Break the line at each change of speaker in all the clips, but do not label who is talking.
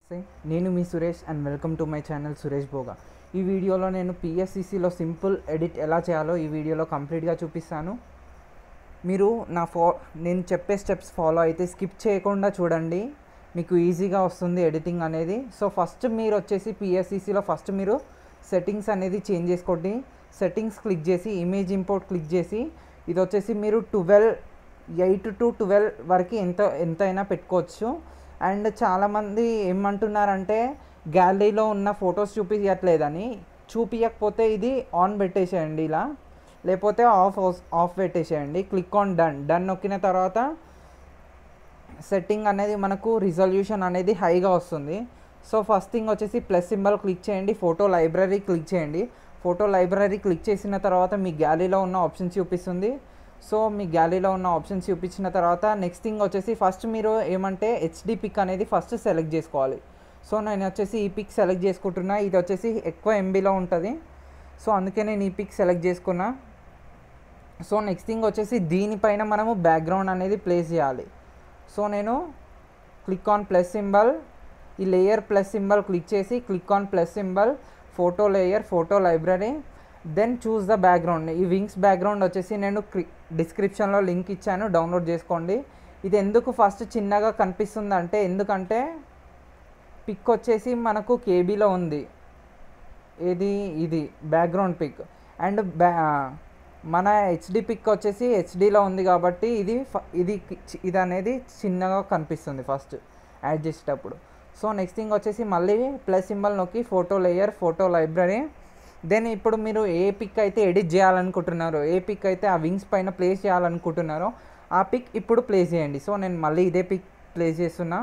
నమస్తే నేను మీ Suresh and welcome to my channel Suresh Bhoga ఈ వీడియోలో నేను పిఎస్సిసిలో సింపుల్ ఎడిట్ ఎలా చేయాలో ఈ వీడియోలో కంప్లీట్గా చూపిస్తాను మీరు నా ఫా నేను చెప్పే స్టెప్స్ ఫాలో అయితే స్కిప్ చేయకుండా చూడండి మీకు ఈజీగా వస్తుంది ఎడిటింగ్ అనేది సో ఫస్ట్ మీరు వచ్చేసి పిఎస్సిసిలో ఫస్ట్ మీరు సెట్టింగ్స్ అనేది చేంజ్ చేసుకోండి సెట్టింగ్స్ క్లిక్ చేసి ఇమేజ్ ఇంపోర్ట్ క్లిక్ చేసి ఇది వచ్చేసి మీరు ట్వెల్వ్ ఎయిట్ టు ట్వెల్వ్ వరకు ఎంత ఎంతైనా పెట్టుకోవచ్చు అండ్ చాలామంది ఏమంటున్నారంటే గ్యాలరీలో ఉన్న ఫొటోస్ చూపించట్లేదని చూపించకపోతే ఇది ఆన్ పెట్టేసేయండి ఇలా లేకపోతే ఆఫ్ ఆఫ్ పెట్టేసేయండి క్లిక్ ఆన్ డన్ డన్ నొక్కిన తర్వాత సెట్టింగ్ అనేది మనకు రిజల్యూషన్ అనేది హైగా వస్తుంది సో ఫస్ట్ థింగ్ వచ్చేసి ప్లస్ సింబల్ క్లిక్ చేయండి ఫోటో లైబ్రరీ క్లిక్ చేయండి ఫోటో లైబ్రరీ క్లిక్ చేసిన తర్వాత మీ గ్యాలరీలో ఉన్న ఆప్షన్స్ చూపిస్తుంది సో మీ గ్యాలరీలో ఉన్న ఆప్షన్స్ చూపించిన తర్వాత నెక్స్ట్ థింగ్ వచ్చేసి ఫస్ట్ మీరు ఏమంటే హెచ్డి పిక్ అనేది ఫస్ట్ సెలెక్ట్ చేసుకోవాలి సో నేను వచ్చేసి ఈ పిక్ సెలెక్ట్ చేసుకుంటున్నా ఇది వచ్చేసి ఎక్కువ ఎంబీలో ఉంటుంది సో అందుకే నేను ఈ పిక్ సెలెక్ట్ చేసుకున్నా సో నెక్స్ట్ థింగ్ వచ్చేసి దీనిపైన మనము బ్యాక్గ్రౌండ్ అనేది ప్లేస్ చేయాలి సో నేను క్లిక్ ఆన్ ప్లస్ సింబల్ ఈ లేయర్ ప్లస్ సింబల్ క్లిక్ చేసి click on plus symbol photo layer photo library then choose the background ఈ వింగ్స్ బ్యాక్గ్రౌండ్ వచ్చేసి నేను డిస్క్రిప్షన్లో లింక్ ఇచ్చాను డౌన్లోడ్ చేసుకోండి ఇది ఎందుకు ఫస్ట్ చిన్నగా కనిపిస్తుంది అంటే ఎందుకంటే పిక్ వచ్చేసి మనకు కేబీలో ఉంది ఏది ఇది బ్యాక్గ్రౌండ్ పిక్ అండ్ బ్యా మన హెచ్డి పిక్ వచ్చేసి హెచ్డిలో ఉంది కాబట్టి ఇది ఫ- ఇది కి- ఇది అనేది చిన్నగా కనిపిస్తుంది ఫస్ట్ యాడ్ చేసేటప్పుడు సో నెక్స్ట్ థింగ్ వచ్చేసి మళ్ళీ ప్లస్ సింబల్ నొక్కి photo layer photo library then ఇప్పుడు మీరు ఏ పిక్ అయితే ఎడిట్ చేయాలనుకుంటున్నారో ఏ పిక్ అయితే ఆ వింగ్స్ పైన ప్లేస్ చేయాలనుకుంటున్నారో ఆ పిక్ ఇప్పుడు ప్లేస్ చేయండి సో నేను మళ్ళీ ఇదే పిక్ ప్లేస్ చేస్తున్నా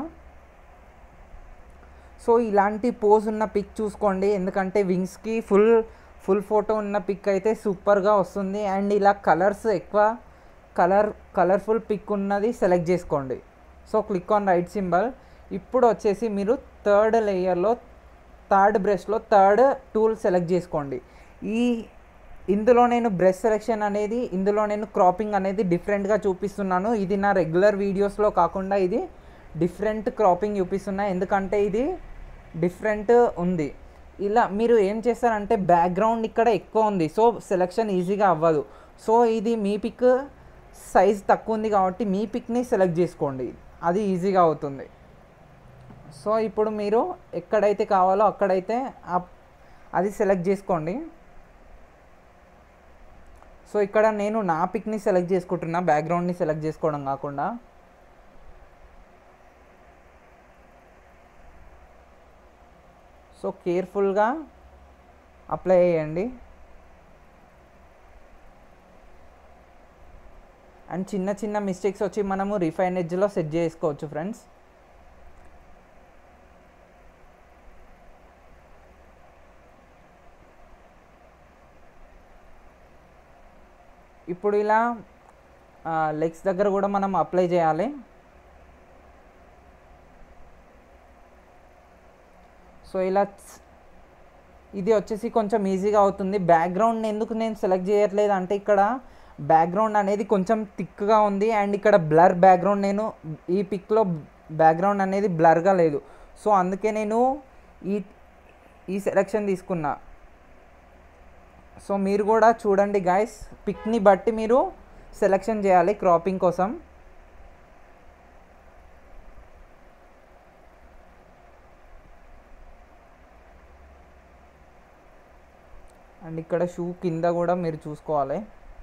సో ఇలాంటి పోజ్ ఉన్న పిక్ చూసుకోండి ఎందుకంటే వింగ్స్కి ఫుల్ ఫుల్ ఫోటో ఉన్న పిక్ అయితే సూపర్గా వస్తుంది అండ్ ఇలా కలర్స్ ఎక్కువ కలర్ కలర్ఫుల్ పిక్ ఉన్నది సెలెక్ట్ చేసుకోండి so click on right symbol ఇప్పుడు వచ్చేసి మీరు థర్డ్ లేయర్లో థర్డ్ బ్రష్లో థర్డ్ టూల్ సెలెక్ట్ చేసుకోండి ఈ ఇందులో నేను బ్రష్ సెలెక్షన్ అనేది ఇందులో నేను క్రాపింగ్ అనేది డిఫరెంట్గా చూపిస్తున్నాను ఇది నా రెగ్యులర్ వీడియోస్లో కాకుండా ఇది డిఫరెంట్ క్రాపింగ్ చూపిస్తున్నా ఎందుకంటే ఇది డిఫరెంట్ ఉంది ఇలా మీరు ఏం చేస్తారంటే బ్యాక్గ్రౌండ్ ఇక్కడ ఎక్కువ ఉంది సో సెలెక్షన్ ఈజీగా అవ్వదు సో ఇది మీ పిక్ సైజ్ తక్కువ ఉంది కాబట్టి మీ పిక్ని సెలెక్ట్ చేసుకోండి అది ఈజీగా అవుతుంది సో ఇప్పుడు మీరు ఎక్కడైతే కావాలో అక్కడైతే ఆ- అది సెలెక్ట్ చేసుకోండి సో ఇక్కడ నేను నా పిక్ని సెలెక్ట్ చేసుకుంటున్నా బ్యాక్గ్రౌండ్ని సెలెక్ట్ చేసుకోవడం కాకుండా సో కేర్ఫుల్గా అప్లై చేయండి అండ్ చిన్న చిన్న మిస్టేక్స్ వచ్చి మనము రిఫైన్ ఎడ్జ్లో సెట్ చేసుకోవచ్చు ఫ్రెండ్స్ ఇప్పుడు ఇలా లెగ్స్ దగ్గర కూడా మనం అప్లై చేయాలి సో ఇలా స్- ఇది వచ్చేసి కొంచెం ఈజీగా అవుతుంది బ్యాక్గ్రౌండ్ ఎందుకు నేను సెలెక్ట్ చేయట్లేదు అంటే ఇక్కడ బ్యాక్గ్రౌండ్ అనేది కొంచెం థిక్గా ఉంది అండ్ ఇక్కడ బ్లర్ బ్యాక్గ్రౌండ్ నేను ఈ పిక్లో బ్యాక్గ్రౌండ్ అనేది బ్లర్గా లేదు సో అందుకే నేను ఈ ఈ సెలెక్షన్ తీసుకున్నా సో మీరు కూడా చూడండి గాయస్ పిక్ని బట్టి మీరు సెలెక్షన్ చేయాలి క్రాపింగ్ కోసం అండ్ ఇక్కడ షూ కింద కూడా మీరు చూసుకోవాలి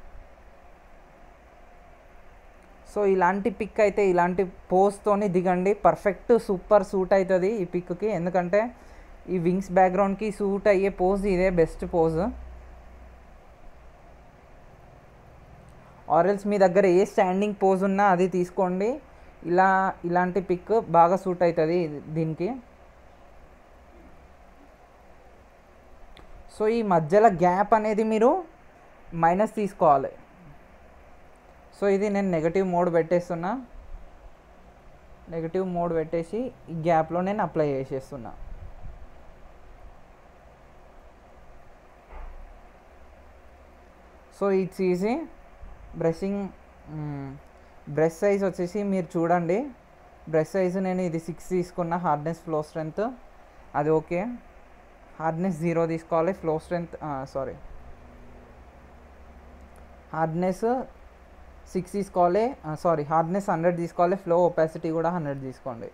సో ఇలాంటి పిక్ అయితే ఇలాంటి పోస్తోని దిగండి పర్ఫెక్ట్ సూపర్ సూట్ అవుతుంది ఈ పిక్కి ఎందుకంటే ఈ వింగ్స్ బ్యాక్గ్రౌండ్కి సూట్ అయ్యే పోజ్ ఇదే బెస్ట్ పోజ్ ఆరెల్స్ మీ దగ్గర ఏ స్టాండింగ్ పోజ్ ఉన్నా అది తీసుకోండి ఇలా ఇలాంటి పిక్ బాగా సూట్ అవుతుంది దీనికి సో ఈ మధ్యలో గ్యాప్ అనేది మీరు మైనస్ తీసుకోవాలి సో ఇది నేను నెగటివ్ మోడ్ పెట్టేస్తున్నా నెగటివ్ మోడ్ పెట్టేసి ఈ గ్యాప్లో నేను అప్లై చేసేస్తున్నా so it's easy brushing brush size వచ్చేసి మీరు చూడండి బ్రష్ సైజు నేను ఇది సిక్స్ తీసుకున్న హార్డ్నెస్ ఫ్లో స్ట్రెంత్ అది ఓకే హార్డ్నెస్ జీరో తీసుకోవాలి flow strength sorry hardness six తీసుకోవాలి సారీ హార్డ్నెస్ హండ్రెడ్ తీసుకోవాలి ఫ్లో ఒపాసిటీ కూడా హండ్రెడ్ తీసుకోండి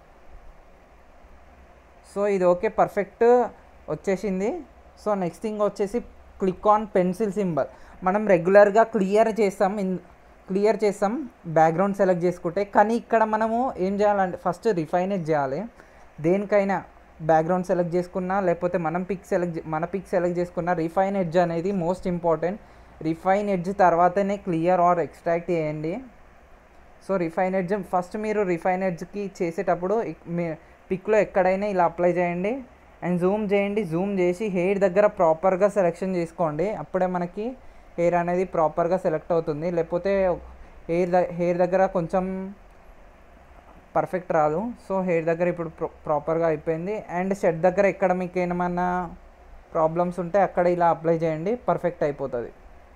సో ఇది ఓకే పర్ఫెక్ట్ వచ్చేసింది సో నెక్స్ట్ థింగ్ వచ్చేసి క్లిక్ ఆన్ పెన్సిల్ సింబల్ మనం రెగ్యులర్గా క్లియర్ చేస్తాం ఇన్ క్లియర్ చేస్తాం బ్యాక్గ్రౌండ్ సెలెక్ట్ చేసుకుంటే కానీ ఇక్కడ మనము ఏం చేయాలంటే ఫస్ట్ రిఫైనేట్ చేయాలి దేనికైనా బ్యాక్గ్రౌండ్ సెలెక్ట్ చేసుకున్నా లేకపోతే మనం పిక్ సెలెక్ట్ మన పిక్ సెలెక్ట్ చేసుకున్న రిఫైన్ ఎడ్జ్ అనేది మోస్ట్ ఇంపార్టెంట్ రిఫైన్ ఎడ్జ్ తర్వాతనే క్లియర్ ఆర్ ఎక్స్ట్రాక్ట్ చేయండి సో రిఫైన్ ఎడ్జ్ ఫస్ట్ మీరు రిఫైన్ ఎడ్జ్కి చేసేటప్పుడు ఇక్- మీ పిక్లో ఎక్కడైనా ఇలా అప్లై చేయండి అండ్ జూమ్ చేయండి జూమ్ చేసి హెయిర్ దగ్గర ప్రాపర్గా సెలెక్షన్ చేసుకోండి అప్పుడే మనకి హెయిర్ అనేది ప్రాపర్గా సెలెక్ట్ అవుతుంది లేకపోతే హెయిర్ ద హెయిర్ దగ్గర కొంచెం పర్ఫెక్ట్ రాదు సో హెయిర్ దగ్గర ఇప్పుడు ప్రో ప్రాపర్గా అయిపోయింది అండ్ షెడ్ దగ్గర ఎక్కడ మీకు ఏమైనా ప్రాబ్లమ్స్ ఉంటే అక్కడ ఇలా అప్లై చేయండి పర్ఫెక్ట్ అయిపోతుంది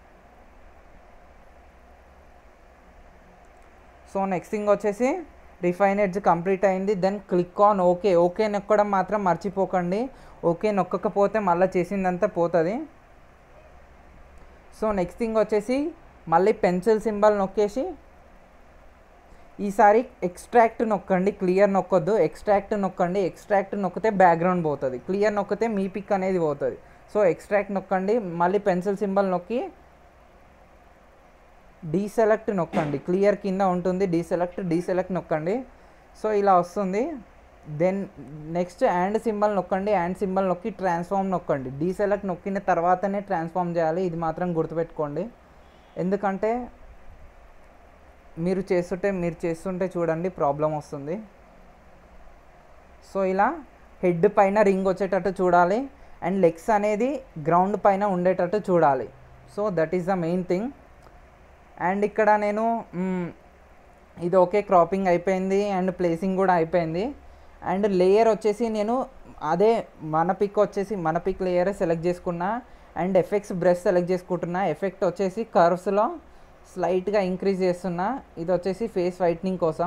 సో నెక్స్ట్ థింగ్ వచ్చేసి రిఫైన్ ఎడ్జ్ కంప్లీట్ అయింది then click on okay okay నొక్కడం మాత్రం మర్చిపోకండి ఓకే నొక్కకపోతే మళ్ళీ చేసిందంతా పోతుంది సో నెక్స్ట్ థింగ్ వచ్చేసి మళ్ళీ పెన్సిల్ సింబల్ నొక్కేసి ఈసారి ఎక్స్ట్రాక్ట్ నొక్కండి క్లియర్ నొక్కొద్దు ఎక్స్ట్రాక్ట్ నొక్కండి ఎక్స్ట్రాక్ట్ నొక్కితే బ్యాక్గ్రౌండ్ పోతుంది క్లియర్ నొక్కితే మీ పిక్ అనేది పోతుంది సో ఎక్స్ట్రాక్ట్ నొక్కండి మళ్ళీ పెన్సిల్ సింబల్ నొక్కి డీసెలెక్ట్ నొక్కండి క్లియర్ కింద ఉంటుంది డీసెలెక్ట్ డీసెలెక్ట్ నొక్కండి సో ఇలా వస్తుంది దెన్ నెక్స్ట్ యాండ్ సింబల్ నొక్కండి యాండ్ సింబల్ నొక్కి ట్రాన్స్ఫార్మ్ నొక్కండి డీసెలెక్ట్ నొక్కిన తర్వాతనే ట్రాన్స్ఫార్మ్ చేయాలి ఇది మాత్రం గుర్తుపెట్టుకోండి ఎందుకంటే మీరు చేస్తుంటే మీరు చేస్తుంటే చూడండి ప్రాబ్లం వస్తుంది సో ఇలా హెడ్ పైన రింగ్ వచ్చేటట్టు చూడాలి అండ్ లెగ్స్ అనేది గ్రౌండ్ పైన ఉండేటట్టు చూడాలి so that is the main thing and ఇక్కడ నేను మ్, ఇది ఓకే క్రాపింగ్ అయిపోయింది అండ్ ప్లేసింగ్ కూడా అయిపోయింది అండ్ లేయర్ వచ్చేసి నేను అదే మన పిక్ వచ్చేసి మన పిక్ లేయర్ సెలెక్ట్ చేసుకున్నా అండ్ ఎఫెక్ట్స్ బ్రష్ సెలెక్ట్ చేసుకుంటున్నా ఎఫెక్ట్ వచ్చేసి కర్వ్స్లో స్లైట్గా ఇంక్రీజ్ చేస్తున్నా ఇది వచ్చేసి ఫేస్ వైట్నింగ్ కోసం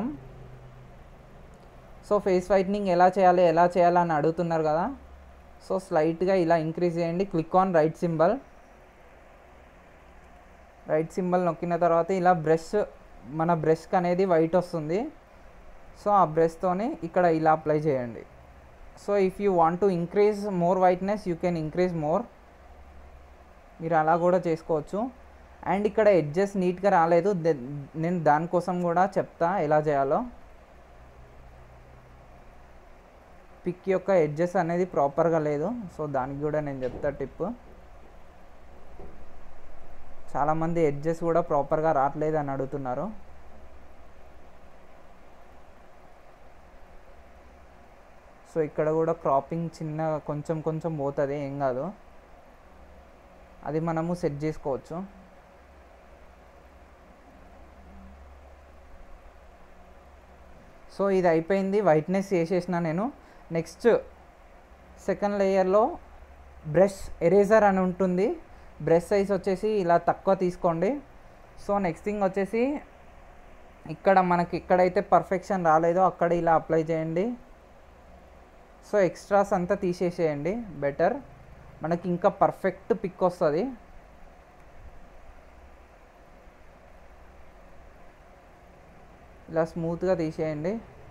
సో ఫేస్ వైట్నింగ్ ఎలా చేయాలి ఎలా చేయాలి అని అడుగుతున్నారు కదా సో స్లైట్గా ఇలా ఇంక్రీజ్ చేయండి click on right symbol right symbol నొక్కిన తర్వాత ఇలా బ్రష్ మన బ్రష్కి అనేది వైట్ వస్తుంది సో ఆ బ్రష్తోని ఇక్కడ ఇలా అప్లై చేయండి so if you want to increase more whiteness you can increase more మీరు అలా కూడా చేసుకోవచ్చు అండ్ ఇక్కడ ఎడ్జెస్ నీట్గా రాలేదు దెన్- నేను దానికోసం కూడా చెప్తా ఎలా చేయాలో పిక్ యొక్క ఎడ్జెస్ అనేది ప్రాపర్గా లేదు సో దానికి కూడా నేను చెప్తా టిప్ చాలామంది ఎడ్జెస్ కూడా ప్రాపర్గా రావట్లేదు అని అడుగుతున్నారు సో ఇక్కడ కూడా క్రాపింగ్ చిన్న కొంచెం కొంచెం పోతుంది ఏం కాదు అది మనము సెట్ చేసుకోవచ్చు సో ఇది అయిపోయింది వైట్నెస్ చేసేసిన నేను నెక్స్ట్ సెకండ్ లేయర్లో బ్రష్ ఎరేజర్ అని ఉంటుంది బ్రష్ సైజ్ వచ్చేసి ఇలా తక్కువ తీసుకోండి సో నెక్స్ట్ థింగ్ వచ్చేసి ఇక్కడ మనకి ఎక్కడైతే పర్ఫెక్షన్ రాలేదో అక్కడ ఇలా అప్లై చేయండి సో ఎక్స్ట్రాస్ అంతా తీసేసేయండి బెటర్ మనకి ఇంకా పర్ఫెక్ట్ పిక్ వస్తుంది ఇలా స్మూత్గా తీసేయండి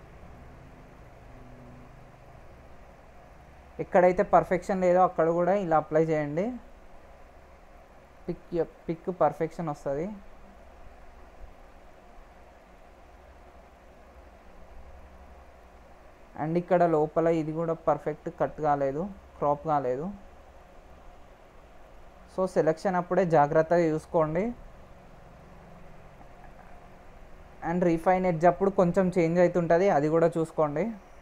ఎక్కడైతే పర్ఫెక్షన్ లేదో అక్కడ కూడా ఇలా అప్లై చేయండి పిక్ పిక్ పర్ఫెక్షన్ వస్తుంది అండ్ ఇక్కడ లోపల ఇది కూడా పర్ఫెక్ట్ కట్ కాలేదు క్రాప్ కాలేదు సో సెలెక్షన్ అప్పుడే జాగ్రత్తగా చూసుకోండి అండ్ రీఫైన్ ఎడ్జ్ అప్పుడు కొంచెం చేంజ్ అవుతుంటుంది అది కూడా చూసుకోండి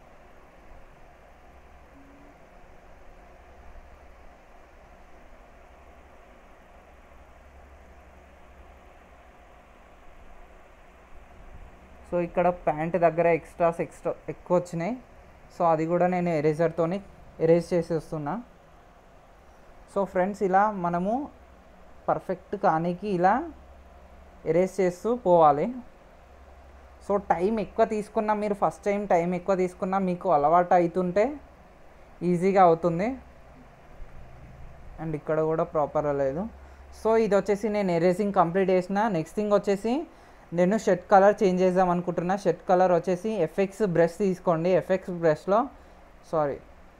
సో ఇక్కడ ప్యాంట్ దగ్గర ఎక్స్ట్రాస్ ఎక్స్ట్రా ఎక్కువ వచ్చినాయి సో అది కూడా నేను ఎరేజర్తోని ఎరేజ్ చేసేస్తున్నా సో ఫ్రెండ్స్ ఇలా మనము పర్ఫెక్ట్ కానీకి ఇలా ఎరేజ్ చేస్తూ పోవాలి సో టైం ఎక్కువ తీసుకున్నా మీరు ఫస్ట్ టైం టైం ఎక్కువ తీసుకున్నా మీకు అలవాటు అవుతుంటే ఈజీగా అవుతుంది అండ్ ఇక్కడ కూడా ప్రాపర్గా లేదు సో ఇది వచ్చేసి నేను ఎరేజింగ్ కంప్లీట్ చేసిన నెక్స్ట్ థింగ్ వచ్చేసి నేను షర్ట్ కలర్ చేంజ్ చేద్దాం అనుకుంటున్నా షర్ట్ కలర్ వచ్చేసి ఎఫెక్స్ బ్రష్ తీసుకోండి ఎఫెక్స్ బ్రష్లో సారీ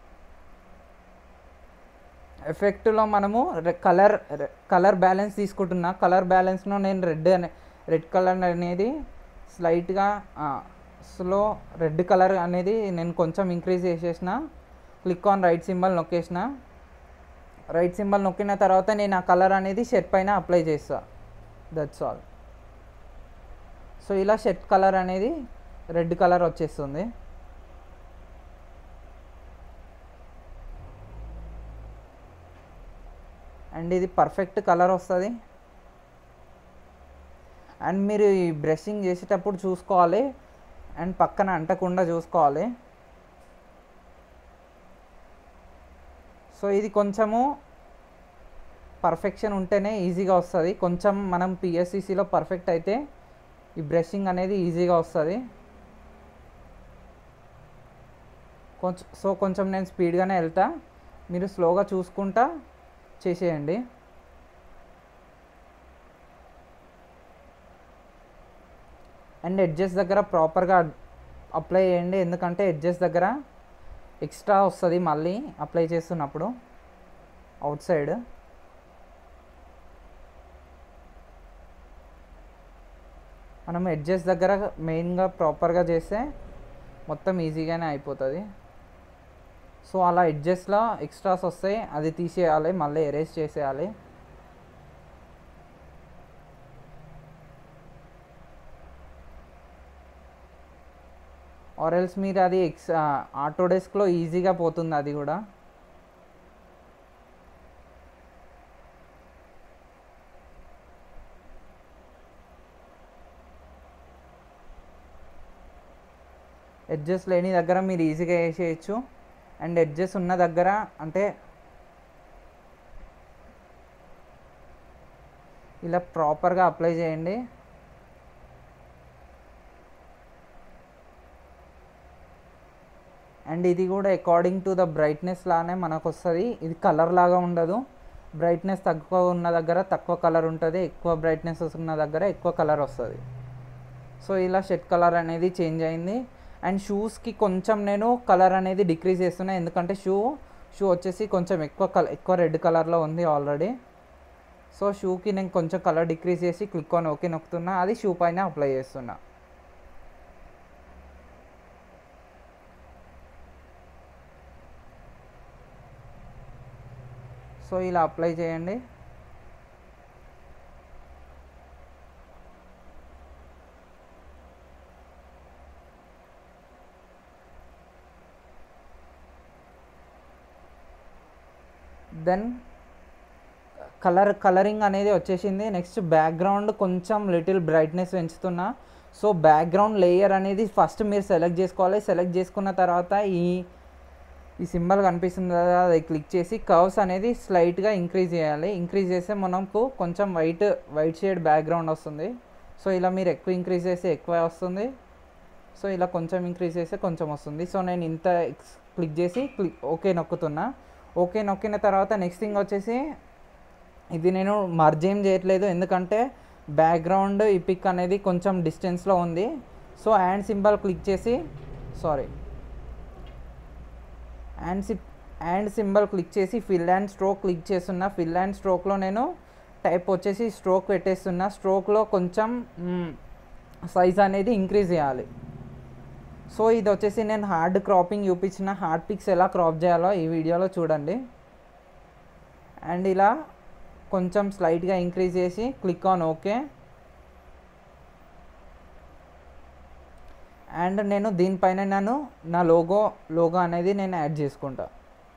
ఎఫెక్ట్లో మనము కలర్ కలర్ బ్యాలెన్స్ తీసుకుంటున్నా కలర్ బ్యాలెన్స్లో నేను రెడ్ అనే రెడ్ కలర్ అనేది స్లైట్గా స్లో రెడ్ కలర్ అనేది నేను కొంచెం ఇంక్రీజ్ చేసేసిన క్లిక్ ఆన్ రైట్ సింబల్ నొక్కేసిన రైట్ సింబల్ నొక్కిన తర్వాత నేను ఆ కలర్ అనేది షర్ట్ పైన అప్లై చేస్తా దట్స్ ఆల్ సో ఇలా షర్ట్ కలర్ అనేది రెడ్ కలర్ వచ్చేస్తుంది అండ్ ఇది పర్ఫెక్ట్ కలర్ వస్తుంది అండ్ మీరు ఈ బ్రషింగ్ చేసేటప్పుడు చూసుకోవాలి అండ్ పక్కన అంటకుండా చూసుకోవాలి సో ఇది కొంచెము పర్ఫెక్షన్ ఉంటేనే ఈజీగా వస్తుంది కొంచెం మనం పిఎస్సిసిలో పర్ఫెక్ట్ అయితే ఈ బ్రషింగ్ అనేది ఈజీగా వస్తుంది కొంచెం సో కొంచెం నేను స్పీడ్గానే వెళ్తా మీరు స్లోగా చూసుకుంటా చేసేయండి అండ్ ఎడ్జెస్ దగ్గర ప్రాపర్గా అప్లై చేయండి ఎందుకంటే ఎడ్జెస్ దగ్గర ఎక్స్ట్రా వస్తుంది మళ్ళీ అప్లై చేస్తున్నప్పుడు అవుట్ సైడ్ మనం ఎడ్జెస్ దగ్గర మెయిన్గా ప్రాపర్గా చేస్తే మొత్తం ఈజీగానే అయిపోతుంది సో అలా ఎడ్జెస్లో ఎక్స్ట్రాస్ వస్తాయి అది తీసేయాలి మళ్ళీ ఎరేజ్ చేసేయాలి ఆర్ఎల్స్ మీరు అది ఎక్స్ ఆటోడెస్క్లో ఈజీగా పోతుంది అది కూడా ఎడ్జెస్ లేని దగ్గర మీరు ఈజీగా వేసేయచ్చు అండ్ ఎడ్జెస్ ఉన్న దగ్గర అంటే ఇలా ప్రాపర్గా అప్లై చేయండి అండ్ ఇది కూడా అకార్డింగ్ టు ద బ్రైట్నెస్ లానే మనకు వస్తుంది ఇది కలర్ లాగా ఉండదు బ్రైట్నెస్ తక్కువ ఉన్న దగ్గర తక్కువ కలర్ ఉంటుంది ఎక్కువ బ్రైట్నెస్ ఉన్న దగ్గర ఎక్కువ కలర్ వస్తుంది సో ఇలా షర్ట్ కలర్ అనేది చేంజ్ అయింది అండ్ షూస్కి కొంచెం నేను కలర్ అనేది డిక్రీజ్ చేస్తున్నా ఎందుకంటే షూ షూ వచ్చేసి కొంచెం ఎక్కువ కలర్ ఎక్కువ రెడ్ కలర్లో ఉంది ఆల్రెడీ సో షూకి నేను కొంచెం కలర్ డిక్రీజ్ చేసి క్లిక్ ఆన్ ఓకే నొక్కుతున్నా అది షూ పైన అప్లై చేస్తున్నా సో ఇలా అప్లై చేయండి దెన్ కలర్ కలరింగ్ అనేది వచ్చేసింది నెక్స్ట్ బ్యాక్గ్రౌండ్ కొంచెం లిటిల్ బ్రైట్నెస్ పెంచుతున్నా సో బ్యాక్గ్రౌండ్ లేయర్ అనేది ఫస్ట్ మీరు సెలెక్ట్ చేసుకోవాలి సెలెక్ట్ చేసుకున్న తర్వాత ఈ ఈ సింబల్ కనిపిస్తుంది కదా అది క్లిక్ చేసి కర్వ్స్ అనేది స్లైట్గా ఇంక్రీజ్ చేయాలి ఇంక్రీజ్ చేస్తే మనకు కొంచెం వైట్ వైట్ షేడ్ బ్యాక్గ్రౌండ్ వస్తుంది సో ఇలా మీరు ఎక్కువ ఇంక్రీజ్ చేస్తే ఎక్కువ వస్తుంది సో ఇలా కొంచెం ఇంక్రీజ్ చేస్తే కొంచెం వస్తుంది సో నేను ఇంత క్లిక్ చేసి క్లిక్ ఓకే నొక్కుతున్నా ఓకే నొక్కిన తర్వాత నెక్స్ట్ థింగ్ వచ్చేసి ఇది నేను మర్జ్ ఏం చేయట్లేదు ఎందుకంటే బ్యాక్గ్రౌండ్ ఈ పిక్ అనేది కొంచెం డిస్టెన్స్లో ఉంది సో హ్యాండ్ సింబల్ క్లిక్ చేసి సారీ హ్యాండ్ సి హ్యాండ్ సింబల్ క్లిక్ చేసి ఫిల్ అండ్ స్ట్రోక్ క్లిక్ చేస్తున్నా ఫిల్ అండ్ స్ట్రోక్లో నేను టైప్ వచ్చేసి స్ట్రోక్ పెట్టేస్తున్నా స్ట్రోక్లో కొంచెం సైజ్ అనేది ఇంక్రీజ్ చేయాలి సో ఇది వచ్చేసి నేను హార్డ్ క్రాపింగ్ చూపించిన హార్డ్ పిక్స్ ఎలా క్రాప్ చేయాలో ఈ వీడియోలో చూడండి అండ్ ఇలా కొంచెం స్లైట్గా ఇంక్రీజ్ చేసి క్లిక్ ఆన్ ఓకే అండ్ నేను దీనిపైన నేను నా లోగో లోగో అనేది నేను యాడ్ చేసుకుంటా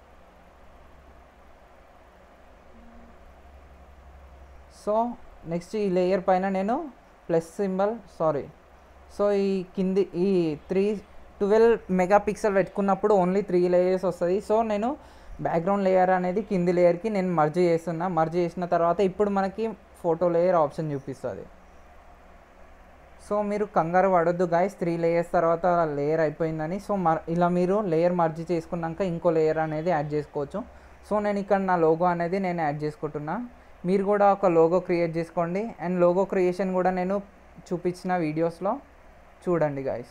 సో నెక్స్ట్ ఈ లేయర్ పైన నేను ప్లస్ సింబల్ సారీ సో ఈ కింది ఈ త్రీ ట్వెల్వ్ మెగా పిక్సెల్ పెట్టుకున్నప్పుడు ఓన్లీ త్రీ లేయర్స్ వస్తుంది సో నేను బ్యాక్గ్రౌండ్ లేయర్ అనేది కింది లేయర్కి నేను మర్జ్ చేస్తున్నా మర్జ్ చేసిన తర్వాత ఇప్పుడు మనకి ఫోటో లేయర్ ఆప్షన్ చూపిస్తుంది సో మీరు కంగారు పడొద్దు గాయస్ త్రీ లేయర్స్ తర్వాత లేయర్ అయిపోయిందని సో మర్ ఇలా మీరు లేయర్ మర్జీ చేసుకున్నాక ఇంకో లేయర్ అనేది యాడ్ చేసుకోవచ్చు సో నేను ఇక్కడ నా లోగో అనేది నేను యాడ్ చేసుకుంటున్నా మీరు కూడా ఒక లోగో క్రియేట్ చేసుకోండి అండ్ లోగో క్రియేషన్ కూడా నేను చూపించిన వీడియోస్లో చూడండి గాయస్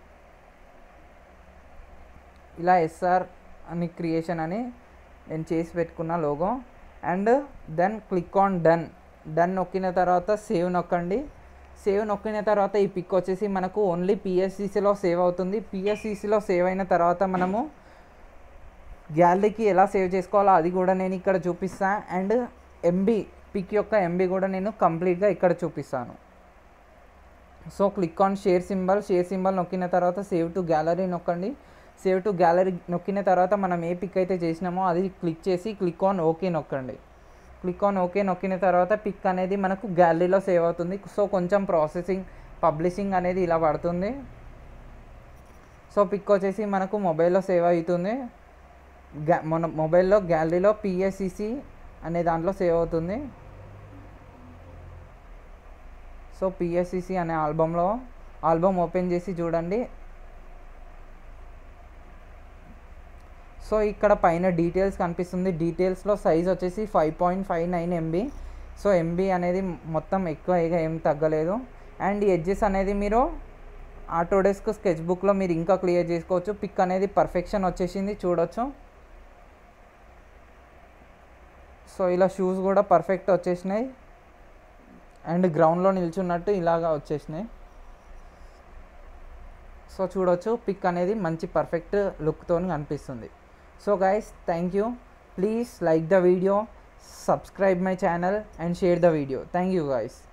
ఇలా ఎస్ఆర్ అని క్రియేషన్ అని నేను చేసి పెట్టుకున్న logo and then click on done done నొక్కిన తర్వాత సేవ్ నొక్కండి సేవ్ నొక్కిన తర్వాత ఈ పిక్ వచ్చేసి మనకు ఓన్లీ పిఎస్సిసిలో సేవ్ అవుతుంది పిఎస్సిసిలో సేవ్ అయిన తర్వాత మనము గ్యాలరీకి ఎలా సేవ్ చేసుకోవాలో అది కూడా నేను ఇక్కడ చూపిస్తాను అండ్ ఎంబీ పిక్ యొక్క ఎంబీ కూడా నేను కంప్లీట్గా ఇక్కడ చూపిస్తాను so click on share symbol share symbol నొక్కిన తర్వాత సేవ్ టు గ్యాలరీ నొక్కండి సేవ్ టు గ్యాలరీ నొక్కిన తర్వాత మనం ఏ పిక్ అయితే చేసినామో అది క్లిక్ చేసి క్లిక్ ఆన్ ఓకే నొక్కండి క్లిక్ ఆన్ ఓకే నొక్కిన తర్వాత పిక్ అనేది మనకు గ్యాలరీలో సేవ్ అవుతుంది సో కొంచెం ప్రాసెసింగ్ పబ్లిషింగ్ అనేది ఇలా పడుతుంది సో పిక్ వచ్చేసి మనకు మొబైల్లో సేవ్ అవుతుంది గ్యా మన మొబైల్లో గ్యాలరీలో పిఎస్సిసి అనే దాంట్లో సేవ్ అవుతుంది సో పిఎస్సిసి అనే ఆల్బంలో ఆల్బమ్ ఓపెన్ చేసి చూడండి సో ఇక్కడ పైన డీటెయిల్స్ కనిపిస్తుంది డీటెయిల్స్లో సైజ్ వచ్చేసి five point five nine MB so MB అనేది మొత్తం ఎక్కువ ఇక ఏం తగ్గలేదు అండ్ ఎడ్జెస్ అనేది మీరు ఆటోడెస్క్ స్కెచ్ బుక్లో మీరు ఇంకా క్లియర్ చేసుకోవచ్చు పిక్ అనేది పర్ఫెక్షన్ వచ్చేసింది చూడొచ్చు సో ఇలా షూస్ కూడా పర్ఫెక్ట్ వచ్చేసినాయి అండ్ గ్రౌండ్లో నిల్చున్నట్టు ఇలాగా వచ్చేసినాయి సో చూడొచ్చు పిక్ అనేది మంచి పర్ఫెక్ట్ లుక్తో కనిపిస్తుంది so guys thank you please like the video subscribe my channel and share the video thank you guys